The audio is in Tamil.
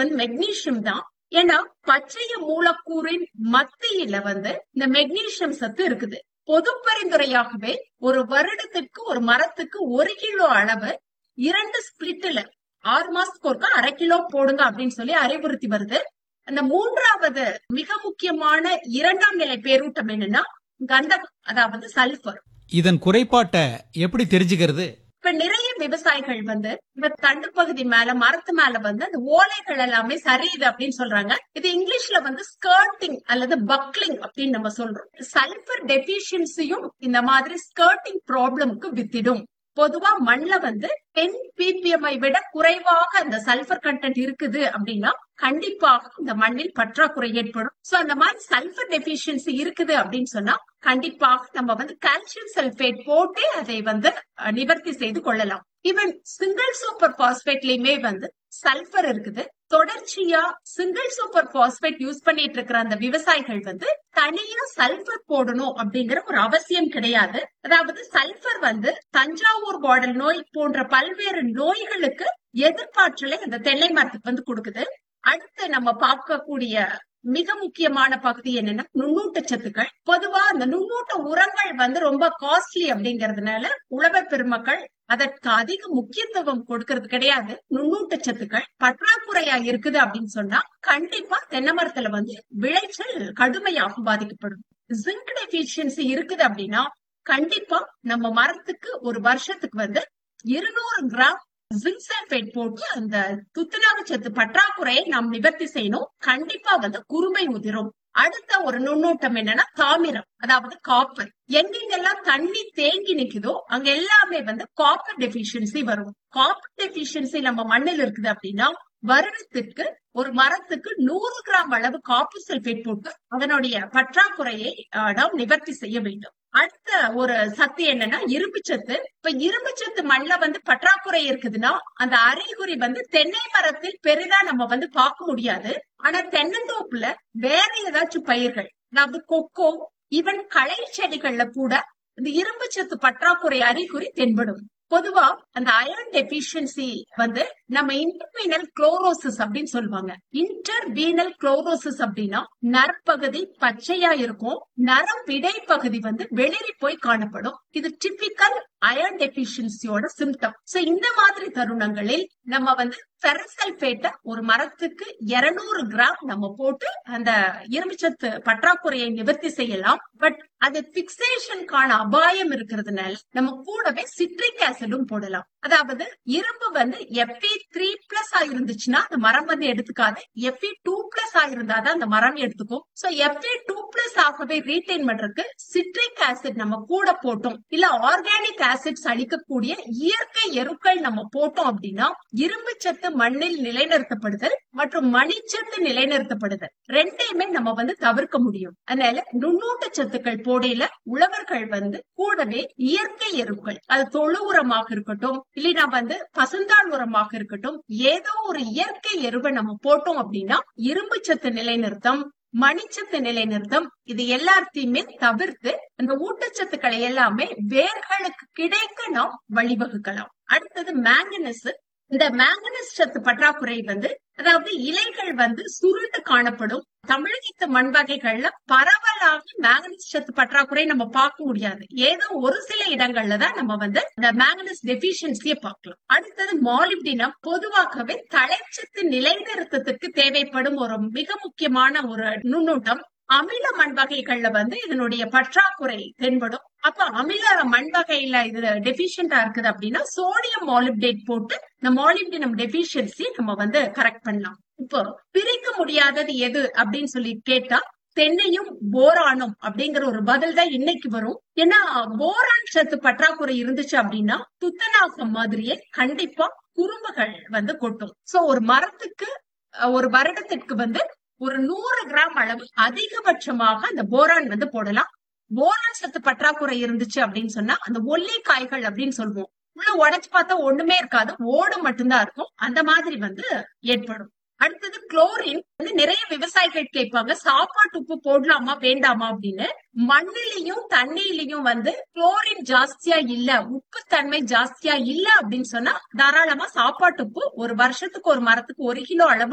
வந்து மெக்னீசியம் தான் ஏன்னா பச்சைய மூலக்கூறின் மத்தியில வந்து இந்த மெக்னீசியம் சத்து இருக்குது பொது பரிந்துரையாகவே ஒரு வருடத்திற்கு ஒரு மரத்துக்கு ஒரு கிலோ அளவு இரண்டு ஸ்பிளிட்ல ஆறு மாசத்துக்கு ஒருக்கா அரை கிலோ போடுங்க அப்படின்னு சொல்லி அறிவுறுத்தி வருது அந்த மூன்றாவது மிக முக்கியமான இரண்டாம் நிலை பேரூட்டம் என்னன்னா கந்தகம் அதாவது சல்பர் இதன் குறைபாட்டை எப்படி தெரிஞ்சுக்கிறது இப்ப நிறைய விவசாயிகள் வந்து இந்த தண்டு பகுதி மேல மரத்து மேல வந்து அந்த ஓலைகள் எல்லாமே சரியுது அப்படின்னு சொல்றாங்க இது இங்கிலீஷ்ல வந்து ஸ்கர்ட்டிங் அல்லது பக்லிங் அப்படின்னு நம்ம சொல்றோம் சல்பர் டெபிஷியன்சியும் இந்த மாதிரி ஸ்கர்ட்டிங் ப்ராப்ளம்க்கு வித்திடும் பொதுவா மண்ல வந்து டென் பிபிஎம் விட குறைவாக அந்த சல்பர் கண்டென்ட் இருக்குது அப்படின்னா கண்டிப்பாக இந்த மண்ணில் பற்றாக்குறை ஏற்படும் சோ அந்த மாதிரி சல்பர் டெபிஷியன்சி இருக்குது அப்படின்னு சொன்னா கண்டிப்பாக நம்ம வந்து கால்சியம் சல்பேட் போட்டு அதை வந்து அஹ், நிவர்த்தி செய்து கொள்ளலாம் ஈவன் சிங்கிள் சூப்பர் பாஸ்பேட்லயுமே வந்து சல்பர் இருக்குது தொடர்ச்சியா சிங்கிள் சூப்பர் பாஸ்பேட் யூஸ் பண்ணிட்டு இருக்கிற அந்த விவசாயிகள் வந்து தனியா சல்பர் போடணும் அப்படிங்கிற ஒரு அவசியம் கிடையாது அதாவது சல்பர் வந்து தஞ்சாவூர் பாடல் நோய் போன்ற பல்வேறு நோய்களுக்கு எதிர்ப்பாற்றலை அந்த தென்னை மரத்துக்கு வந்து கொடுக்குது அடுத்து நம்ம பார்க்கக்கூடிய மிக முக்கியமான பகுதி என்னன்னா நுண்ணூட்ட சத்துக்கள் பொதுவா அந்த நுண்ணூட்ட உரங்கள் வந்து ரொம்ப காஸ்ட்லி அப்படிங்கறதுனால உழவர் பெருமக்கள் அதற்கு அதிக முக்கியத்துவம் கொடுக்கறது கிடையாது நுண்ணூட்ட சத்துக்கள் பற்றாக்குறையா இருக்குது அப்படின்னு சொன்னா கண்டிப்பா தென்னை மரத்துல வந்து விளைச்சல் கடுமையாக பாதிக்கப்படும் ஜிங்க் டெபிஷியன்சி இருக்குது அப்படின்னா கண்டிப்பா நம்ம மரத்துக்கு ஒரு வருஷத்துக்கு வந்து இருநூறு கிராம் ஜிங்க் சல்பேட் போட்டு அந்த துத்தநாக சத்து பற்றாக்குறையை நாம் நிவர்த்தி செய்யணும் கண்டிப்பா வந்து குறுமை உதிரும் அடுத்த ஒரு நுண்ணூட்டம் என்னன்னா தாமிரம் அதாவது காப்பர் எங்கெங்கெல்லாம் தண்ணி தேங்கி நிக்குதோ அங்க எல்லாமே வந்து காப்பர் டெபிஷியன்சி வரும் காப்பர் டெபிஷியன்சி நம்ம மண்ணில் இருக்குது அப்படின்னா வருடத்திற்கு ஒரு மரத்துக்கு நூறு கிராம் அளவு காப்பர் சல்பேட் போட்டு அதனுடைய பற்றாக்குறையை அஹ், நாம் நிவர்த்தி செய்ய வேண்டும் அடுத்த ஒரு சத்து என்னன்னா இரும்பு சத்து இப்ப இரும்பு சத்து மண்ணில் வந்து பற்றாக்குறை இருக்குதுன்னா அந்த அறிகுறி வந்து தென்னை மரத்தில் பெரிதா நம்ம வந்து பார்க்க முடியாது ஆனா தென்னந்தோப்புல வேற ஏதாச்சும் பயிர்கள் அதாவது கொக்கோ ஈவன் களை செடிகள்ல கூட இந்த இரும்பு சத்து பற்றாக்குறை அறிகுறி தென்படும் பொதுவா அந்த அயர்ன் டெபிஷியன்சி வந்து நம்ம இன்டர்வீனல் குளோரோசிஸ் அப்படின்னு சொல்லுவாங்க இன்டர்வீனல் குளோரோசிஸ் அப்படின்னா நரப்பகுதி பச்சையா இருக்கும் நரம் விடைப்பகுதி வந்து வெளிரி போய் காணப்படும் இது டிபிக்கல் அயர்ன் டெபிஷியன்சியோட சிம்டம் சோ இந்த மாதிரி தருணங்களில் நம்ம வந்து ஃபெரசல்பேட்டை ஒரு மரத்துக்கு 200 கிராம் நம்ம போட்டு அந்த இரும்புச்சத்து பற்றாக்குறையை நிவர்த்தி செய்யலாம் பட் அது பிக்சேஷனுக்கான அபாயம் இருக்கிறதுனால நம்ம கூடவே சிட்ரிக் ஆசிடும் போடலாம் அதாவது இரும்பு வந்து எஃப்இ த்ரீ பிளஸ் ஆயிருந்துச்சுன்னா அந்த மரம் வந்து எடுத்துக்காது எஃப்இ டூ பிளஸ் ஆயிருந்தாதான் அந்த மரம் எடுத்துக்கும் சோ எஃப்இ டூ பிளஸ் ஆகவே ரீட்டைன் பண்றதுக்கு சிட்ரிக் ஆசிட் நம்ம கூட போட்டோம் இல்ல ஆர்கானிக் ஆசிட்ஸ் அளிக்கக்கூடிய இயற்கை எருக்கள் நம்ம போட்டோம் அப்படின்னா இரும்பு சத்து மண்ணில் நிலைநிறுத்தப்படுதல் மற்றும் மணிச்சத்து நிலைநிறுத்தப்படுதல் ரெண்டையுமே நம்ம வந்து தவிர்க்க முடியும் அதனால நுண்ணூட்ட சத்துக்கள் போடையில உழவர்கள் வந்து கூடவே இயற்கை எருக்கள் அது தொழு உரமாக இருக்கட்டும் இல்லைன்னா வந்து பசுந்தாள் உரமாக இருக்கட்டும் ஏதோ ஒரு இயற்கை எருவை நம்ம போட்டோம் அப்படின்னா இரும்பு சத்து நிலைநிறுத்தம் மணிச்சத்து நிலைநிறுத்தம் இது எல்லாத்தையுமே தவிர்த்து அந்த ஊட்டச்சத்துக்களை எல்லாமே வேர்களுக்கு கிடைக்க நாம் வழிவகுக்கலாம் அடுத்தது மேங்கனஸ் இந்த மேங்கனஸ் சத்து பற்றாக்குறை வந்து அதாவது இலைகள் வந்து சுருண்டு காணப்படும் தமிழகத்து மண் வகைகள்ல பரவலாக மேங்கனஸ் சத்து பற்றாக்குறை நம்ம பார்க்க முடியாது ஏதோ ஒரு சில இடங்கள்ல தான் நம்ம வந்து இந்த மேங்கனஸ் டெபிஷியன்சியை பார்க்கலாம் அடுத்தது மாலிப்டினம் பொதுவாகவே தழைச்சத்து நிலைநிறுத்தத்துக்கு தேவைப்படும் ஒரு மிக முக்கியமான ஒரு நுண்ணூட்டம் அமில மண் வகைகள்ல வந்து இதனுடைய பற்றாக்குறை தென்படும் அப்ப அமில மண் வகையில இது டெபிஷியண்டா இருக்குது அப்படின்னா சோடியம் மாலிப்டேட் போட்டு இந்த மாலிப்டினம் டெபிஷியன்சி நம்ம வந்து கரெக்ட் பண்ணலாம் இப்போ பிரிக்க முடியாதது எது அப்படின்னு சொல்லி கேட்டா தென்னையும் போரானும் அப்படிங்கிற ஒரு பதில் தான் இன்னைக்கு வரும் ஏன்னா போரான் சத்து பற்றாக்குறை இருந்துச்சு அப்படின்னா துத்தநாகம் மாதிரியே கண்டிப்பா குறும்புகள் வந்து கொட்டும் சோ ஒரு மரத்துக்கு அஹ், ஒரு வருடத்திற்கு வந்து ஒரு நூறு கிராம் அளவு அதிகபட்சமாக அந்த போரான் வந்து போடலாம் போரான் சத்து பற்றாக்குறை இருந்துச்சு அப்படின்னு சொன்னா அந்த ஒல்லி காய்கள் அப்படின்னு சொல்லுவோம் உள்ள உடைச்சு பார்த்தா ஒண்ணுமே இருக்காது ஓடு மட்டும்தான் இருக்கும் அந்த மாதிரி வந்து ஏற்படும் அடுத்தது குளோரின் வந்து நிறைய விவசாயிகள் கேட்பாங்க சாப்பாட்டு உப்பு போடலாமா வேண்டாமா அப்படின்னு மண்ணிலையும் தண்ணியிலையும் வந்து குளோரின் ஜாஸ்தியா இல்ல உப்பு தன்மை ஜாஸ்தியா இல்ல அப்படின்னு சொன்னா தாராளமா சாப்பாட்டு உப்பு ஒரு வருஷத்துக்கு ஒரு மரத்துக்கு ஒரு கிலோ அளவு